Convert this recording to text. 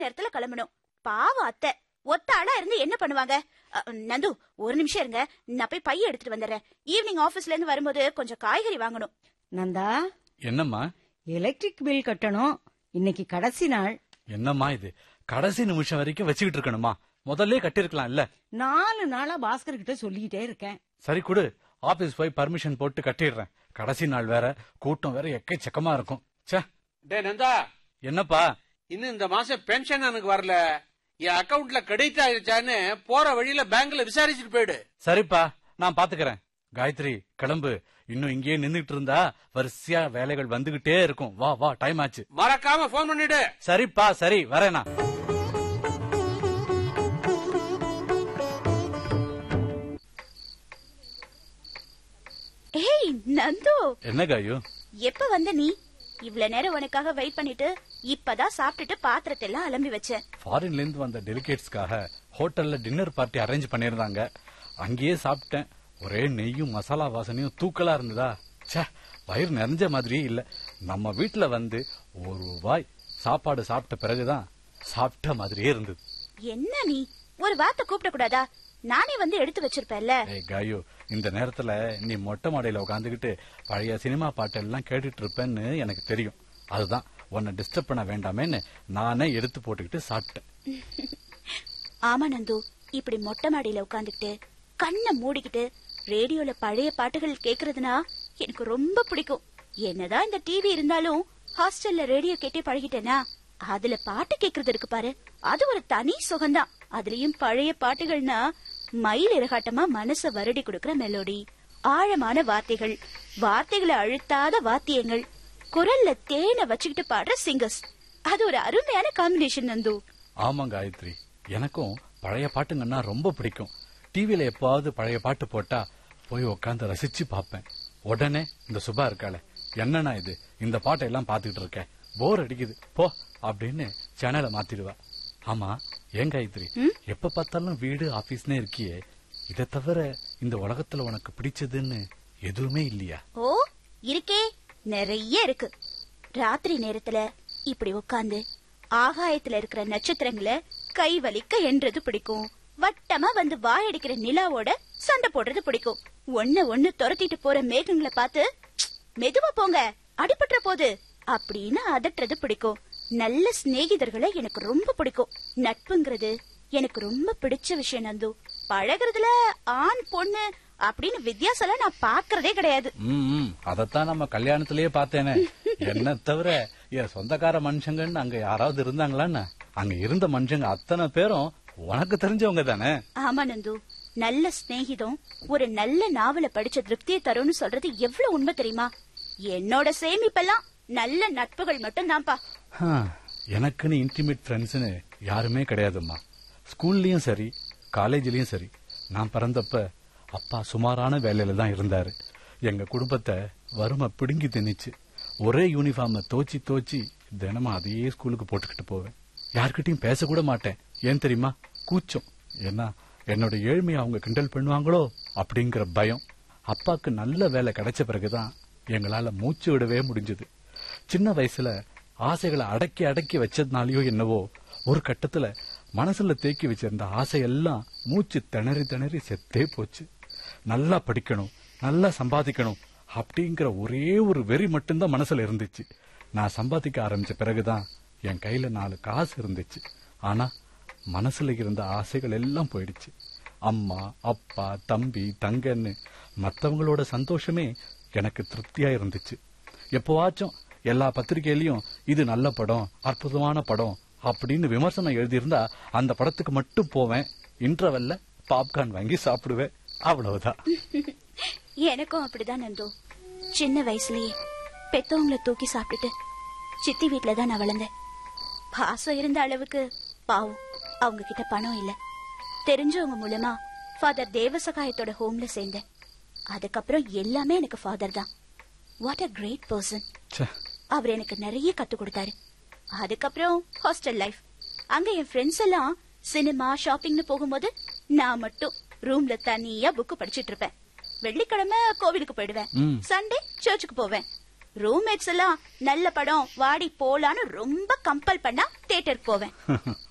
நேரத்துல கிளம்பணும் பாவம் அத்தை ஒத்த ஆளா இருந்து என்ன பண்ணுவாங்க அ, நந்து ஒரு நிமிஷம் இருங்க நான் போய் பைய எடுத்துட்டு வந்துடுறேன் ஈவினிங் ஆபீஸ்ல இருந்து வரும்போது கொஞ்சம் காய்கறி வாங்கணும் நந்தா என்னம்மா எலக்ட்ரிக் பில் கட்டணும் இன்னைக்கு கடைசி நாள் என்னம்மா இது கடைசி நிமிஷம் வரைக்கும் வச்சுக்கிட்டு இருக்கணுமா முதல்ல கட்டிருக்கலாம் இல்ல நாலு நாளா பாஸ்கர் கிட்ட சொல்லிக்கிட்டே இருக்கேன் சரி கொடு ஆபீஸ் போய் பர்மிஷன் போட்டு கட்டிடுறேன் கடைசி நாள் வேற கூட்டம் வேற எக்கச்சக்கமா இருக்கும் ச்சே டே நந்தா என்னப்பா இன்னும் இந்த மாசம் பென்ஷன் எனக்கு வரல என் அக்கவுண்ட்ல கிரெடிட் ஆயிருச்சான்னு போற வழியில பேங்க்ல விசாரிச்சுட்டு போயிடு சரிப்பா நான் பாத்துக்கறேன் காயத்ரி கிளம்பு இன்னும் இங்கேயே நின்னுட்டு இருந்தா வரிசையா வேலைகள் வந்துகிட்டே இருக்கும் வா வா டைம் ஆச்சு மறக்காம போன் பண்ணிடு சரிப்பா சரி வரேனா ஏய் நந்து என்ன காயு எப்ப வந்த நீ இவ்வளவு நேரம் உனக்காக வெயிட் பண்ணிட்டு இப்பதான் சாப்பிட்டுட்டு பாத்திரத்தை எல்லாம் அலம்பி வச்சேன் ஃபாரின்ல இருந்து வந்த டெலிகேட்ஸ்க்காக ஹோட்டல்ல டின்னர் பார்ட்டி அரேஞ்ச் பண்ணிருந்தாங்க அங்கேயே சாப்பிட்டேன் ஒரே நெய்யும் மசாலா வாசனையும் தூக்கலா இருந்ததா ச்சே வயிறு நிறைஞ்ச மாதிரியே இல்ல நம்ம வீட்ல வந்து ஒரு வாய் சாப்பாடு சாப்பிட்ட பிறகுதான் சாப்பிட்ட மாதிரியே இருந்தது என்ன நீ ஒரு வார்த்தை கூப்பிட கூடாதா நானே வந்து எடுத்து வச்சிருப்பேன்ல ஏய் காயு இந்த நேரத்துல நீ மொட்டை மாடையில உட்காந்துக்கிட்டு பழைய சினிமா பாட்டெல்லாம் கேட்டுட்டு இருப்பேன்னு எனக்கு தெரியும் அதுதான் உன்னை டிஸ்டர்ப் பண்ண வேண்டாமேன்னு நானே எடுத்து போட்டுக்கிட்டு சாப்பிட்டேன் ஆமா நந்து இப்படி மொட்டை மாடியில உட்காந்துக்கிட்டு கண்ணை மூடிக்கிட்டு ரேடியோல பழைய பாட்டுகள் கேக்குறதுனா எனக்கு ரொம்ப பிடிக்கும் என்னதான் இந்த டிவி இருந்தாலும் ஹாஸ்டல்ல ரேடியோ கேட்டே பழகிட்டேனா அதுல பாட்டு கேக்குறது இருக்கு பாரு அது ஒரு தனி சுகம்தான் அதுலயும் பழைய பாட்டுகள்னா மயில் இறகாட்டமா மனச வருடி கொடுக்கற மெலோடி ஆழமான வார்த்தைகள் வார்த்தைகளை அழுத்தாத வாத்தியங்கள் குரல்ல தேனை வச்சுக்கிட்டு பாடுற சிங்கர்ஸ் அது ஒரு அருமையான காம்பினேஷன் நந்து ஆமா காயத்ரி எனக்கும் பழைய பாட்டுங்கன்னா ரொம்ப பிடிக்கும் டிவில எப்பாவது பழைய பாட்டு போட்டா போய் உட்காந்து ரசிச்சு பாப்பேன் உடனே இந்த சுபா இருக்காளே என்னண்ணா இது இந்த பாட்டை எல்லாம் பாத்துக்கிட்டு இருக்க போர் அடிக்குது போ அப்படின்னு சேனலை மாத்திடுவா ஆமா ஏன் காயத்ரி எப்ப பார்த்தாலும் வீடு ஆபீஸ்னே இருக்கியே இதை தவிர இந்த உலகத்துல உனக்கு பிடிச்சதுன்னு எதுவுமே இல்லையா ஓ இருக்கே நிறைய இருக்கு ராத்திரி நேரத்துல இப்படி உட்கார்ந்து ஆகாயத்துல இருக்கிற நட்சத்திரங்களை கை வலிக்க என்றது பிடிக்கும் வட்டமா வந்து வாயடிக்கிற நிலாவோட சண்டை போடுறது பிடிக்கும் ஒண்ணு ஒண்ணு துரத்திட்டு போற மேகங்களை பார்த்து "ப்ச், மெதுவா போங்க அடிபட்டுற போது அப்படின்னு அதட்டுறது பிடிக்கும் நல்ல சிநேகிதர்களை எனக்கு ரொம்ப பிடிக்கும் நட்புங்கிறது எனக்கு ரொம்ப பிடிச்ச விஷயம் நந்து பழகுறதுல ஆண் பொண்ணு அப்படின்னு வித்தியாசம் நான் பாக்குறதே கிடையாது ம், ம் அதத்தான் நம்ம கல்யாணத்திலேயே பார்த்தேனே என்ன தவிர என் சொந்தக்கார மனுஷங்கன்னு அங்க யாராவது இருந்தாங்களான்னு அங்க இருந்த மனுஷங்க அத்தனை பேரும் உனக்கு தெரிஞ்சவங்க தானே ஆமா நந்து நல்ல சிநேகிதம் ஒரு நல்ல நாவல படிச்ச திருப்தியை தரும்னு சொல்றது எவ்வளவு உண்மை தெரியுமா என்னோட சேமிப்பெல்லாம் நல்ல நட்புகள் மட்டும் தான்ப்பா ஹா, எனக்குன்னு இன்டிமேட் ஃப்ரெண்ட்ஸ்னு யாருமே கிடையாதும்மா ஸ்கூல்லயும் சரி காலேஜ்லயும் சரி நான் பிறந்தப்ப அப்பா சுமாரான வேலையில தான் இருந்தாரு எங்க குடும்பத்தை வறுமை பிடுங்கி திணிச்சு ஒரே யூனிஃபார்ம தோச்சி தோச்சி தினமும் அதையே ஸ்கூலுக்கு போட்டுக்கிட்டு போவேன் யார்கிட்டயும் பேசக்கூட மாட்டேன் ஏன் தெரியுமா கூச்சம் ஏன்னா என்னோட ஏழ்மையை அவங்க கிண்டல் பண்ணுவாங்களோ அப்படிங்கிற பயம் அப்பாக்கு நல்ல வேலை கிடைச்ச பிறகுதான் எங்களால மூச்சு விடவே முடிஞ்சது சின்ன வயசுல ஆசைகளை அடக்கி அடக்கி வச்சதுனாலயோ என்னவோ ஒரு கட்டத்துல மனசுல தேக்கி வச்சிருந்த ஆசையெல்லாம் மூச்சு திணறி திணறி செத்தே போச்சு நல்லா படிக்கணும் நல்லா சம்பாதிக்கணும் அப்படிங்கிற ஒரே ஒரு வெறி மட்டும்தான் மனசுல இருந்துச்சு நான் சம்பாதிக்க ஆரம்பிச்ச பிறகுதான் என் கையில நாலு காசு இருந்துச்சு ஆனா மனசுல இருந்த ஆசைகள் எல்லாம் போயிடுச்சு அம்மா அப்பா தம்பி தங்கன்னு மத்தவங்களோட சந்தோஷமே எனக்கு திருப்தியா இருந்துச்சு எப்பவாச்சும் எல்லா பத்திரிகையிலயும் இது நல்ல படம் அற்புதமான படம் அப்படின்னு விமர்சனம் எழுதியிருந்தா அந்த படத்துக்கு மட்டும் போவேன் இன்டர்வெல்ல பாப்கார்ன் வாங்கி சாப்பிடுவேன் அவ்வளவுதான் எனக்கும் அப்படிதான் நந்து சின்ன வயசுலயே பெத்தவங்கள தூக்கி சாப்பிட்டுட்டு சித்தி வீட்ல தான் நான் வளர்ந்தேன் பாசம் இருந்த அளவுக்கு பாவம் அவங்க கிட்ட பணம் இல்ல தெரிஞ்சவங்க மூலமா ஃபாதர் தேவசகாயத்தோட ஹோம்ல சேர்ந்தேன் அதுக்கப்புறம் எல்லாமே எனக்கு ஃபாதர் தான் வாட் அ கிரேட் பர்சன் ச்சே, அவர் எனக்கு நிறைய கத்து கொடுத்தாரு அதுக்கப்புறம் ஹாஸ்டல் லைஃப் அங்க என் ஃப்ரெண்ட்ஸ் எல்லாம் சினிமா ஷாப்பிங்னு போகும்போது நான் மட்டும் ரூம்ல தனியா புக் படிச்சிட்டு இருப்பேன் வெள்ளிக்கிழமை கோவிலுக்கு போயிடுவேன் ம். சண்டே சர்ச்சுக்கு போவேன் ரூம்மேட்ஸ் எல்லாம் நல்ல படம் வாடி போலான்னு ரொம்ப கம்பல் பண்ணா தியேட்டருக்கு போவேன்